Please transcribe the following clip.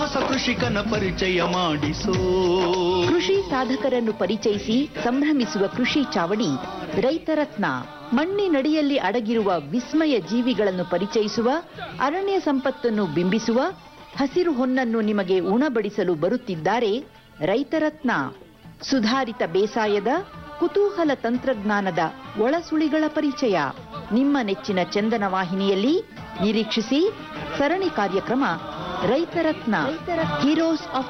ಹೊಸ ಕೃಷಿಕನ ಪರಿಚಯ ಮಾಡಿಸೋ ಕೃಷಿ ಸಾಧಕರನ್ನು ಪರಿಚಯಿಸಿ ಸಂಭ್ರಮಿಸುವ ಕೃಷಿ ಚಾವಡಿ ರೈತರತ್ನ ಮಣ್ಣಿನಡಿಯಲ್ಲಿ ಅಡಗಿರುವ ವಿಸ್ಮಯ ಜೀವಿಗಳನ್ನು ಪರಿಚಯಿಸುವ ಅರಣ್ಯ ಸಂಪತ್ತನ್ನು ಬಿಂಬಿಸುವ ಹಸಿರು ಹೊನ್ನನ್ನು ನಿಮಗೆ ಉಣಬಡಿಸಲು ಬರುತ್ತಿದ್ದಾರೆ ರೈತರತ್ನ ಸುಧಾರಿತ ಬೇಸಾಯದ ಕುತೂಹಲ ತಂತ್ರಜ್ಞಾನದ ಒಳಸುಳಿಗಳ ಪರಿಚಯ ನಿಮ್ಮ ನೆಚ್ಚಿನ ಚಂದನ ವಾಹಿನಿಯಲ್ಲಿ ನಿರೀಕ್ಷಿಸಿ ಸರಣಿ ಕಾರ್ಯಕ್ರಮ ರೈತರತ್ನ ಹೀರೋಸ್ ಆಫ್